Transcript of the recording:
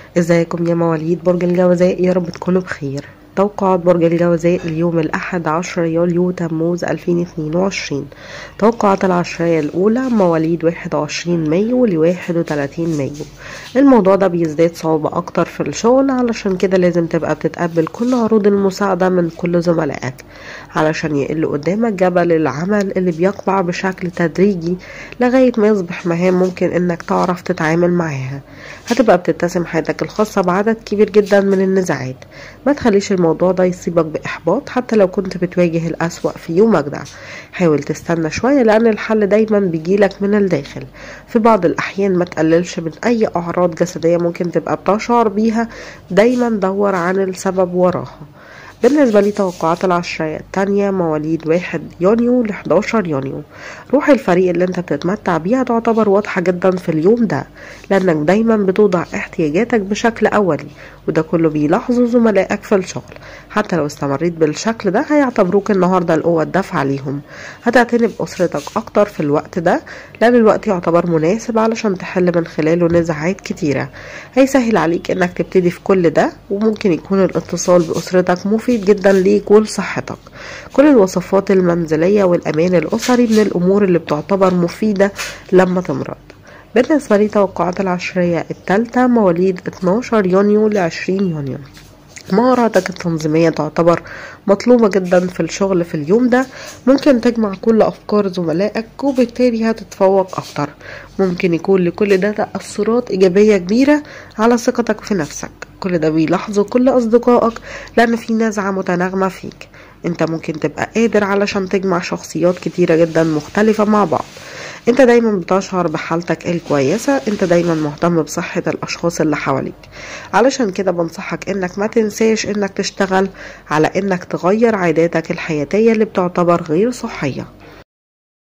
ازيكم يا مواليد برج الجوزاء يا رب تكونوا بخير توقعات برج الجوزاء اليوم الأحد عشر يوليو تموز 2022 توقعات العشرية الأولى مواليد 21 مايو ل 31 مايو الموضوع ده بيزداد صعوبة أكتر في الشغل علشان كده لازم تبقى بتتقبل كل عروض المساعدة من كل زملائك علشان يقل قدامك جبل العمل اللي بيقبع بشكل تدريجي لغاية ما يصبح مهام ممكن انك تعرف تتعامل معاها هتبقى بتتسم حياتك الخاصة بعدد كبير جدا من النزاعات ما تخليش الموضوع ده يصيبك بإحباط حتى لو كنت بتواجه الأسوأ في يومك ده حاول تستنى شوية لأن الحل دايما بيجيلك من الداخل في بعض الأحيان ما تقللش من أي أعراض جسدية ممكن تبقى بتشعر بيها دايما دور عن السبب وراها بالنسبة لي توقعات العشرية التانية مواليد واحد يونيو ل 11 يونيو روح الفريق اللي انت بتتمتع بيها تعتبر واضحة جدا في اليوم ده لانك دايما بتوضع احتياجاتك بشكل اولي وده كله بيلاحظه زملائك في الشغل حتى لو استمريت بالشكل ده هيعتبروك النهاردة القوة الدافعة ليهم هتعتني بأسرتك أكتر في الوقت ده لأن الوقت يعتبر مناسب علشان تحل من خلاله نزاعات كتيرة هيسهل عليك إنك تبتدي في كل ده وممكن يكون الاتصال بأسرتك مفيد جدا ليك ولصحتك كل الوصفات المنزلية والأمان الأسري من الأمور اللي بتعتبر مفيدة لما تمرض بالنسبة لي توقعات العشرية التالتة مواليد 12 يونيو ل 20 يونيو مهاراتك التنظيمية تعتبر مطلوبة جدا في الشغل في اليوم ده ممكن تجمع كل أفكار زملائك وبالتالي هتتفوق أكتر ممكن يكون لكل ده تأثرات إيجابية كبيرة على ثقتك في نفسك كل ده بيلاحظه كل أصدقائك لأن في نزعة متناغمة فيك انت ممكن تبقى قادر علشان تجمع شخصيات كتيرة جدا مختلفة مع بعض انت دايما بتشعر بحالتك الكويسة انت دايما مهتم بصحة الاشخاص اللي حواليك علشان كده بنصحك انك ما تنساش انك تشتغل على انك تغير عاداتك الحياتية اللي بتعتبر غير صحية